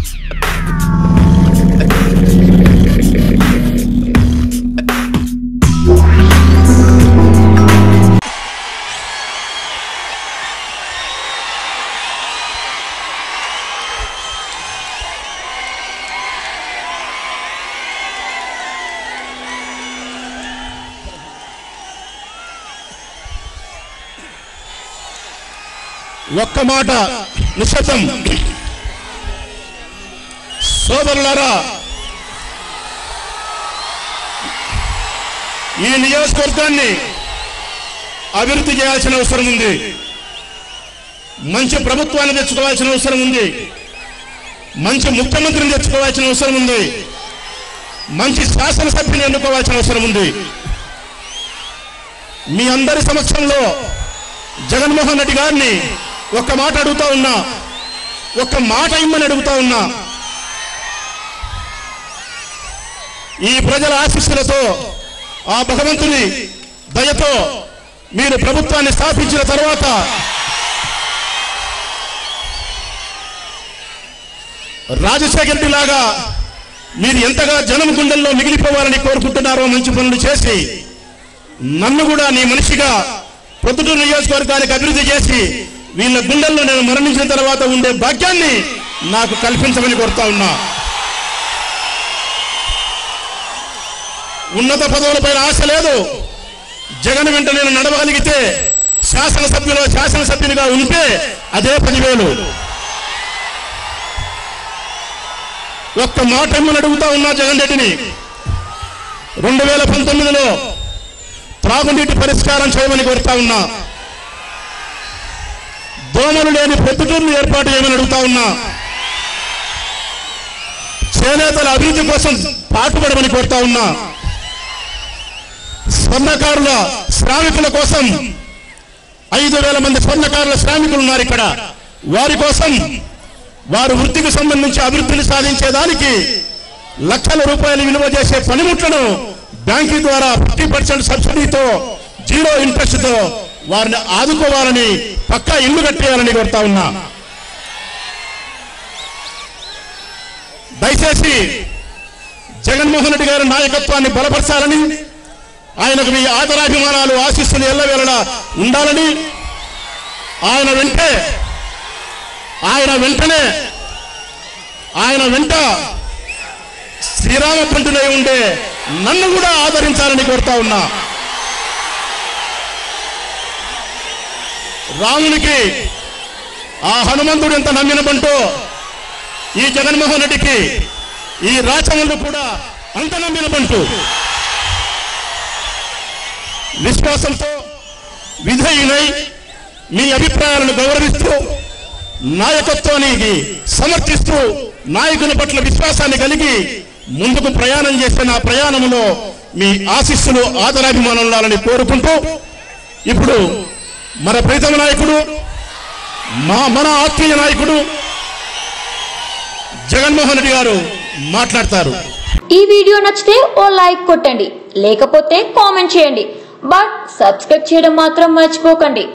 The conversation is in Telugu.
ఒక్క మాట నిశ్శబ్దం సోదరులారా ఈ నియోజకవర్గాన్ని అభివృద్ధి చేయాల్సిన అవసరం ఉంది మంచి ప్రభుత్వాన్ని తెచ్చుకోవాల్సిన అవసరం ఉంది మంచి ముఖ్యమంత్రిని తెచ్చుకోవాల్సిన అవసరం ఉంది మంచి శాసనసభ్యుని ఎన్నుకోవాల్సిన అవసరం ఉంది మీ అందరి సమక్షంలో జగన్మోహన్ రెడ్డి గారిని ఒక్క మాట అడుగుతా ఉన్నా ఒక్క మాట ఇమ్మని అడుగుతా ఉన్నా ఈ ప్రజల ఆశీస్సులతో ఆ భగవంతుని దయతో మీరు ప్రభుత్వాన్ని స్థాపించిన తర్వాత రాజశేఖర రెడ్డి లాగా మీరు ఎంతగా జనం గుండెల్లో మిగిలిపోవాలని కోరుకుంటున్నారో మంచి పనులు చేసి నన్ను కూడా నీ మనిషిగా ప్రొద్దుటూరు నియోజకవర్గానికి అభివృద్ధి చేసి వీళ్ళ గుండెల్లో నేను మరణించిన తర్వాత ఉండే భాగ్యాన్ని నాకు కల్పించమని కోరుతా ఉన్నా ఉన్నత పదవులపైన ఆశ లేదు జగన్ వెంట నేను నడవగలిగితే శాసనసభ్యులు శాసనసభ్యునిగా ఉంటే అదే పదివేలు ఒక్క మాట ఇమ్మని అడుగుతా ఉన్నా జగన్ రెడ్డిని రెండు వేల పంతొమ్మిదిలో త్రాగునీటి పరిష్కారం చేయమని కోరుతా ఉన్నా దోమలు లేని ప్రొద్దుటూరును ఏర్పాటు చేయమని అడుగుతా ఉన్నా చేనేతల అభివృద్ధి కోసం పాటుపడమని కోరుతా ఉన్నా స్వర్ణకారుల శ్రామికుల కోసం ఐదు వేల మంది స్వర్ణకారుల శ్రామికులు ఉన్నారు ఇక్కడ వారి కోసం వారు వృత్తికి సంబంధించి అభివృద్ధిని సాధించేదానికి లక్షల రూపాయలు విలువ చేసే పనిముట్లను బ్యాంకు ద్వారా ఫిఫ్టీ పర్సెంట్ సబ్సిడీతో జీరో ఇంట్రెస్ట్ తో వారిని ఆదుకోవాలని పక్కా ఇల్లు కట్టేయాలని కోరుతా ఉన్నా దయచేసి జగన్మోహన్ రెడ్డి గారి నాయకత్వాన్ని బలపరచాలని ఆయనకు మీ ఆదరాభిమానాలు ఆశిస్తున్న ఎల్లవేళలా ఉండాలని ఆయన వెంటే ఆయన వెంటనే ఆయన వెంట శ్రీరామ పంటులై ఉండే నన్ను కూడా ఆదరించాలని కోరుతా ఉన్నా రామునికి ఆ హనుమంతుడు ఎంత నమ్మిన బంటో ఈ జగన్మోహన్ రెడ్డికి ఈ రాచములు కూడా అంత నమ్మిన బంటు విశ్వాసంతో విధేయులై మీ అభిప్రాయాలను గౌరవిస్తూ నాయకత్వానికి సమర్థిస్తూ నాయకుని పట్ల విశ్వాసాన్ని కలిగి ముందుకు ప్రయాణం చేసే నా ప్రయాణంలో మీ ఆశీస్సులు ఆదరాభిమానం ఉండాలని కోరుకుంటూ ఇప్పుడు మన ప్రీతమ నాయకుడు మా మన ఆత్మీయ నాయకుడు జగన్మోహన్ రెడ్డి గారు మాట్లాడతారు ఈ వీడియో నచ్చితే ఓ లైక్ కొట్టండి లేకపోతే కామెంట్ చేయండి బట్ సబ్స్క్రైబ్ చేయడం మాత్రం మర్చిపోకండి